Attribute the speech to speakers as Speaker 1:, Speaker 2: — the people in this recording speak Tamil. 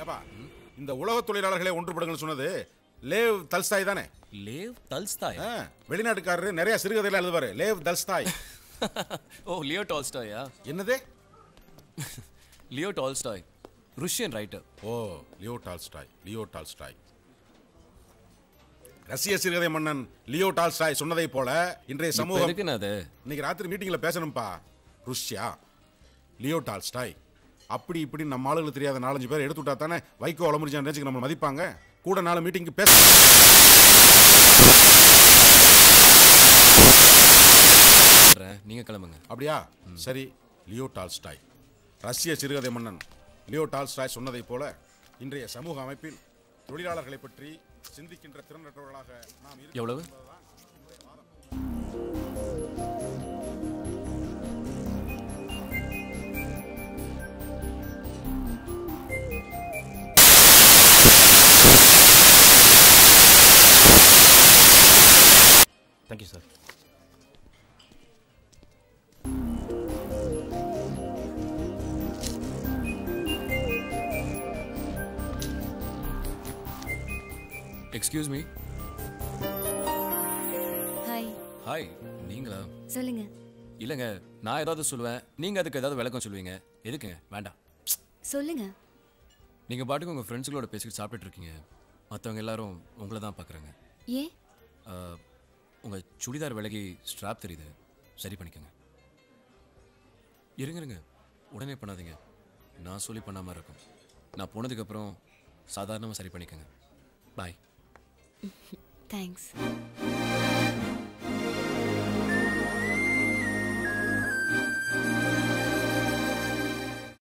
Speaker 1: ஏப்பா இந்த உலக தொழிலாளர்களை ஒன்றுபடுங்கன்னு சொன்னது லேவ் தல்ஸ்தாய் தானே
Speaker 2: லேவ் தல்ஸ்தாய்
Speaker 1: ஆ, வெளிநாட்டுக்காரரு நிறைய சிறுகதையெல்லாம் எழுதுவாரு லேவ் தல்ஸ்தாய்
Speaker 2: ஓ லியோ டால்ஸ்டாயா
Speaker 1: என்னது
Speaker 2: லியோ டால்ஸ்டாய் ருஷ்யன் ரைட்டர்
Speaker 1: ஓ லியோ டால்ஸ்டாய் லியோ டால்ஸ்டாய் ரஷ்ய சிறுகதை மன்னன் லியோ டால்ஸ்டாய் சொன்னதை போல இன்றைய சமூகம்
Speaker 2: எதுக்குன்னு அது
Speaker 1: இன்னைக்கு ராத்திரி மீட்டிங்ல பேசணும்பா ருஷ்யா லியோ டால்ஸ்டாய் அப்படி இப்படி நம்ம ஆளுங்களுக்கு தெரியாத நாலஞ்சு பேர் எடுத்து விட்டா தானே வைகோ அலமுரிஜான் ரேஞ்சுக்கு நம்ம மதிப்பாங்க கூட நாலு மீட்டிங்க்கு பேச
Speaker 2: நீங்க கிளம்புங்க
Speaker 1: அப்படியா சரி லியோ டால்ஸ்டாய் ரஷ்ய சிறுகதை மன்னன் லியோ டால்ஸ்டாய் சொன்னதைப் போல இன்றைய சமூக அமைப்பில் தொழிலாளர்களை பற்றி சிந்திக்கின்ற திறனற்றவர்களாக நாம் இருக்கிறோம்
Speaker 2: எவ்வளவு
Speaker 1: என்பதுதான்
Speaker 3: thank you sir
Speaker 2: excuse me
Speaker 4: hi
Speaker 2: hi நீங்களா
Speaker 4: சொல்லுங்க
Speaker 2: இல்லைங்க நான் ஏதாவது சொல்லுவேன் நீங்க அதுக்கு ஏதாவது விளக்கம் சொல்லுவீங்க எதுக்குங்க வேண்டாம்
Speaker 4: சொல்லுங்க
Speaker 2: நீங்க பாட்டுக்கு உங்க ஃப்ரெண்ட்ஸுகளோட பேசிட்டு சாப்பிட்டுட்டு இருக்கீங்க மற்றவங்க எல்லாரும் உங்களை தான் பார்க்குறாங்க
Speaker 4: ஏன்
Speaker 2: உங்க சுடிதார் விலகி ஸ்ட்ராப் தெரியுது சரி பண்ணிக்கோங்க இருங்க இருங்க உடனே பண்ணாதீங்க நான் சொல்லி பண்ணாம இருக்கும் நான் போனதுக்கப்புறம் சாதாரணமாக சரி பண்ணிக்கோங்க பாய்
Speaker 4: தேங்க்ஸ்